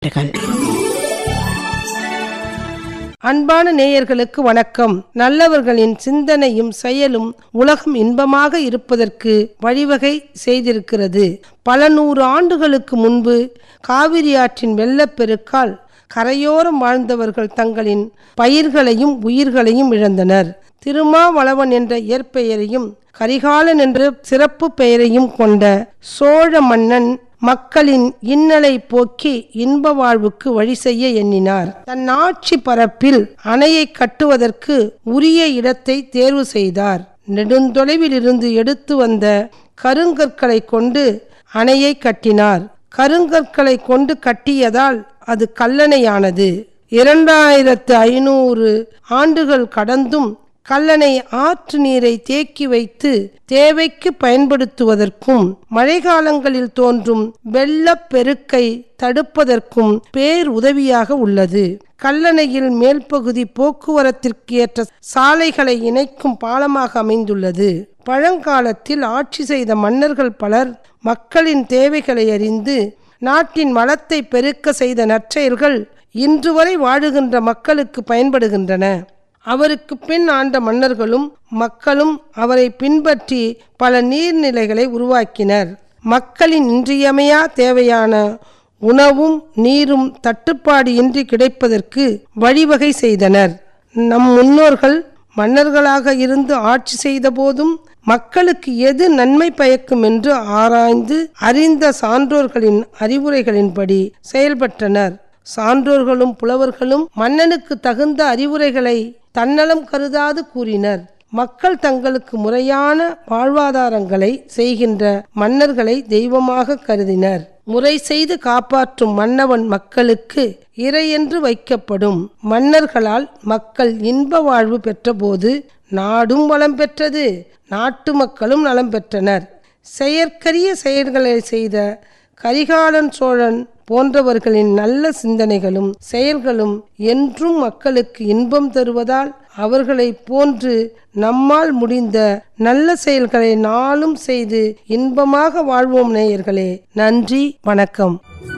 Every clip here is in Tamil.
அன்பான நேயர்களுக்கு வணக்கம் நல்லவர்களின் சிந்தனையும் செயலும் உலகம் இன்பமாக இருப்பதற்கு வழிவகை செய்திருக்கிறது பல நூறு ஆண்டுகளுக்கு முன்பு காவிரி ஆற்றின் வெள்ளப்பெருக்கால் கரையோரம் வாழ்ந்தவர்கள் தங்களின் பயிர்களையும் உயிர்களையும் இழந்தனர் திருமாவளவன் என்ற இயற்பெயரையும் கரிகாலன் என்ற சிறப்பு பெயரையும் கொண்ட சோழ மன்னன் மக்களின் இன்னலை போக்கி இன்ப வாழ்வுக்கு வழி செய்ய எண்ணினார் தன் ஆட்சி பரப்பில் அணையை கட்டுவதற்கு உரிய இடத்தை தேர்வு செய்தார் நெடுந்தொலைவில் இருந்து எடுத்து வந்த கருங்கற்களை கொண்டு அணையை கட்டினார் கருங்கற்களை கொண்டு கட்டியதால் அது கல்லணையானது இரண்டாயிரத்து ஐநூறு ஆண்டுகள் கடந்தும் கல்லணை ஆற்று நீரை தேக்கி வைத்து தேவைக்கு பயன்படுத்துவதற்கும் மழைக்காலங்களில் தோன்றும் வெள்ளப் பெருக்கை தடுப்பதற்கும் பேர் உதவியாக உள்ளது கல்லணையில் மேல் பகுதி போக்குவரத்திற்கு ஏற்ற சாலைகளை இணைக்கும் பாலமாக அமைந்துள்ளது பழங்காலத்தில் ஆட்சி செய்த மன்னர்கள் பலர் மக்களின் தேவைகளை அறிந்து நாட்டின் வளத்தை பெருக்க செய்த நற்செயல்கள் இன்று வரை வாழுகின்ற மக்களுக்கு பயன்படுகின்றன அவருக்கு பின் ஆண்ட மன்னர்களும் மக்களும் அவரை பின்பற்றி பல நீர்நிலைகளை உருவாக்கினர் மக்களின் இன்றியமையா தேவையான உணவும் நீரும் தட்டுப்பாடு இன்றி கிடைப்பதற்கு வழிவகை செய்தனர் நம் முன்னோர்கள் மன்னர்களாக இருந்து ஆட்சி செய்த போதும் மக்களுக்கு எது நன்மை பயக்கும் என்று ஆராய்ந்து அறிந்த சான்றோர்களின் அறிவுரைகளின்படி செயல்பட்டனர் சான்றோர்களும் புலவர்களும் மன்னனுக்கு தகுந்த அறிவுரைகளை தன்னலம் கருதாது கூறினர் மக்கள் தங்களுக்கு முறையான வாழ்வாதாரங்களை செய்கின்ற மன்னர்களை தெய்வமாக கருதினர் முறை செய்து காப்பாற்றும் மன்னவன் மக்களுக்கு இறையென்று வைக்கப்படும் மன்னர்களால் மக்கள் இன்ப வாழ்வு பெற்றபோது நாடும் வளம் பெற்றது நாட்டு மக்களும் நலம் பெற்றனர் செயற்கரிய செயல்களை செய்த கரிகாலன் சோழன் போன்றவர்களின் நல்ல சிந்தனைகளும் செயல்களும் என்றும் மக்களுக்கு இன்பம் தருவதால் அவர்களை போன்று நம்மால் முடிந்த நல்ல செயல்களை நாளும் செய்து இன்பமாக வாழ்வோம் நேயர்களே நன்றி வணக்கம்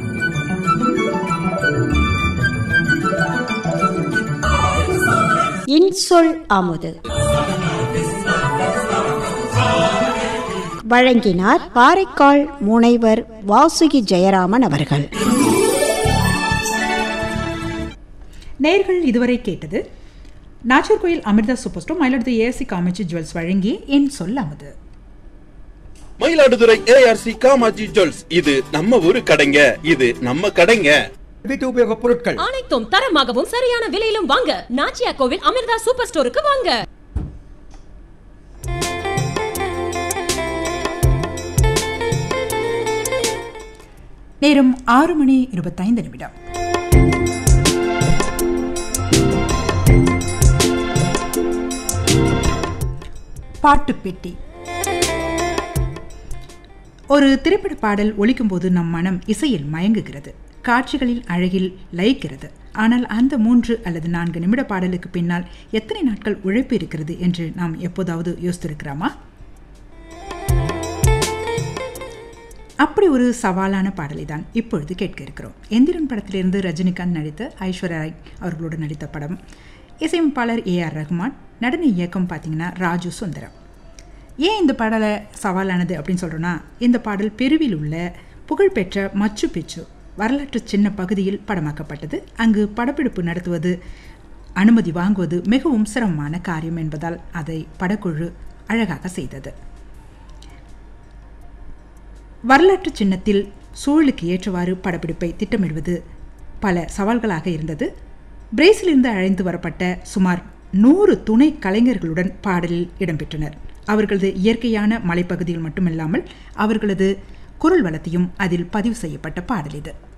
இன்சொல் அமுது வழங்கினார் காரைக்கால் முனைவர் வாசுகி ஜெயராமன் அவர்கள் நேர்கள் இதுவரை கேட்டது Nachiarkoil Amirtha super store Mayiladuthurai AC Kamatchi jewels வழங்கி என் சொல் அமுது மயிலாடுதுறை ஏஆர்சி காமாஜி ஜுவல்ஸ் இது நம்ம ஊரு கடைங்க இது நம்ம கடைங்க வீட்டு உபயோக பொருட்கள் அனைத்தும் தரமாகவும் சரியான விலையிலும் வாங்க நாச்சியா கோவில் அமிர்தா சூப்பர் ஸ்டோருக்கு வாங்க நேரம் ஆறு மணி இருபத்தைந்து நிமிடம் பாட்டு பெட்டி ஒரு திரைப்பட பாடல் ஒலிக்கும்போது நம் மனம் இசையில் மயங்குகிறது காட்சிகளில் அழகில் லயிக்கிறது ஆனால் அந்த மூன்று அல்லது நான்கு நிமிட பாடலுக்கு பின்னால் எத்தனை நாட்கள் உழைப்பு இருக்கிறது என்று நாம் எப்போதாவது யோசித்திருக்கிறோமா அப்படி ஒரு சவாலான பாடலை தான் இப்பொழுது கேட்க இருக்கிறோம் எந்திரன் படத்திலிருந்து ரஜினிகாந்த் நடித்த ஐஸ்வர்யா ராய் அவர்களோடு நடித்த படம் இசையமைப்பாளர் ஏ ஆர் ரஹ்மான் நடன இயக்கம் பார்த்தீங்கன்னா ராஜு சுந்தரம் ஏன் இந்த பாடலை சவாலானது அப்படின்னு சொல்கிறோன்னா இந்த பாடல் பெருவில் உள்ள புகழ்பெற்ற மச்சு பிச்சு வரலாற்று சின்ன பகுதியில் படமாக்கப்பட்டது அங்கு படப்பிடிப்பு நடத்துவது அனுமதி வாங்குவது மிகவும் சிரமமான காரியம் என்பதால் அதை படக்குழு அழகாக செய்தது வரலாற்று சின்னத்தில் சூழலுக்கு ஏற்றவாறு படப்பிடிப்பை திட்டமிடுவது பல சவால்களாக இருந்தது பிரேசிலிருந்து அழைத்து வரப்பட்ட சுமார் நூறு துணை கலைஞர்களுடன் பாடலில் இடம்பெற்றனர் அவர்களது இயற்கையான மலைப்பகுதியில் மட்டுமல்லாமல் அவர்களது குரல் வளத்தையும் அதில் பதிவு செய்யப்பட்ட பாடல் இது